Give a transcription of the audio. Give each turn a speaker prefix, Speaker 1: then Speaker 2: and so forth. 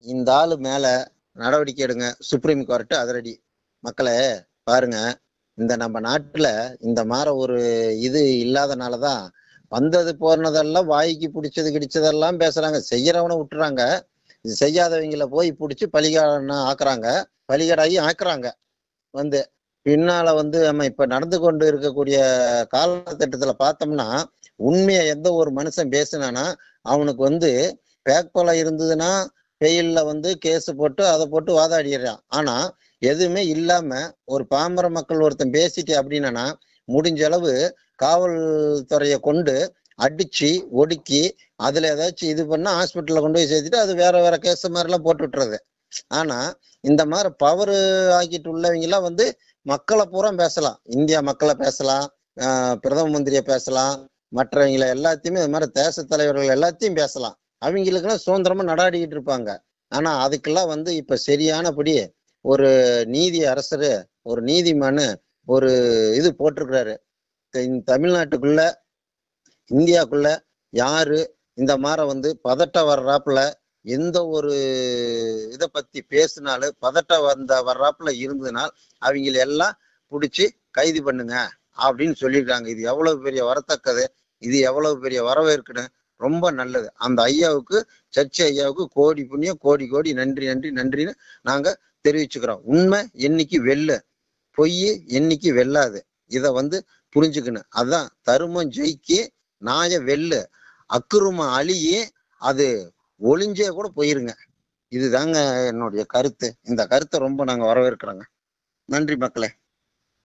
Speaker 1: இந்த ஆளு மேல நடவடிக்கை எடுங்க சுப்ரீம் கோர்ட்டு அதிரடி மக்களே பாருங்க இந்த நம்ம நாட்டுல இந்த மாதிரி ஒரு இது இல்லாதனாலதான் வந்தது போனதெல்லாம் வாய்க்கு பிடிச்சது கிடிச்சதெல்லாம் பேசுறாங்க செய்யறவனை விட்டுறாங்க இது செய்யாதவங்கள போய் பிடிச்சி பலிகாரன ஆக்குறாங்க பலிகடாகி ஆக்குறாங்க வந்து பின்னால வந்து நம்ம இப்ப நடந்து கொண்டு இருக்கக்கூடிய காலகட்டத்துல பார்த்தோம்னா உண்மையை எந்த ஒரு மனுஷன் பேசினானா அவனுக்கு வந்து பேக்போல இருந்ததுன்னா பெயில்ல வந்து கேஸ் போட்டு அதை போட்டு வாதாடிடுறான் ஆனா எதுவுமே இல்லாம ஒரு பாமர மக்கள் ஒருத்தன் பேசிட்டு அப்படின்னா முடிஞ்ச அளவு காவல்துறையை கொண்டு அடிச்சு ஒடுக்கி அதுல ஏதாச்சும் இது பண்ணா ஹாஸ்பிட்டல்ல கொண்டு போய் சேர்த்துட்டு அது வேற வேற கேஸ் மாதிரி எல்லாம் போட்டு விட்டுறது ஆனா இந்த மாதிரி பவர் ஆக்கிட்டு உள்ளவங்க எல்லாம் வந்து மக்களை பூரா பேசலாம் இந்தியா மக்களை பேசலாம் ஆஹ் பிரதம மந்திரியை பேசலாம் மற்றவங்களை எல்லாத்தையுமே இது மாதிரி தேச தலைவர்கள் எல்லாத்தையும் பேசலாம் அவங்களுக்கெல்லாம் சுதந்திரமா நடாடிக்கிட்டு இருப்பாங்க ஆனா அதுக்கெல்லாம் வந்து இப்ப சரியானபடி ஒரு நீதி அரசரு ஒரு நீதிமானு ஒரு இது போட்டிருக்கிறாரு இந்த தமிழ்நாட்டுக்குள்ள இந்தியாக்குள்ள யாரு இந்த மாதிரி வந்து பதட்டம் வர்றாப்புல எந்த ஒரு இதை பத்தி பேசினாலும் பதட்டம் வந்த வர்றாப்புல இருந்ததுனால் அவங்கள எல்லாம் பிடிச்சி கைது பண்ணுங்க அப்படின்னு சொல்லியிருக்காங்க இது எவ்வளவு பெரிய வரத்தக்கது இது எவ்வளவு பெரிய வரவேற்குன்னு ரொம்ப நல்லது அந்த ஐயாவுக்கு சர்ச்சை ஐயாவுக்கு கோடி புண்ணியம் கோடி கோடி நன்றி நன்றி நன்றின்னு நாங்க தெரிவிச்சுக்கிறோம் உண்மை என்னைக்கு வெல்ல பொய் என்னைக்கு வெல்லாது இத வந்து புரிஞ்சுக்கணும் அதான் தருமம் ஜெயிக்கி நாய வெல்லு அக்குரும அழியே அது ஒளிஞ்சே கூட போயிருங்க இதுதாங்க என்னுடைய கருத்து இந்த கருத்தை ரொம்ப நாங்க வரவேற்கிறோங்க நன்றி மக்களே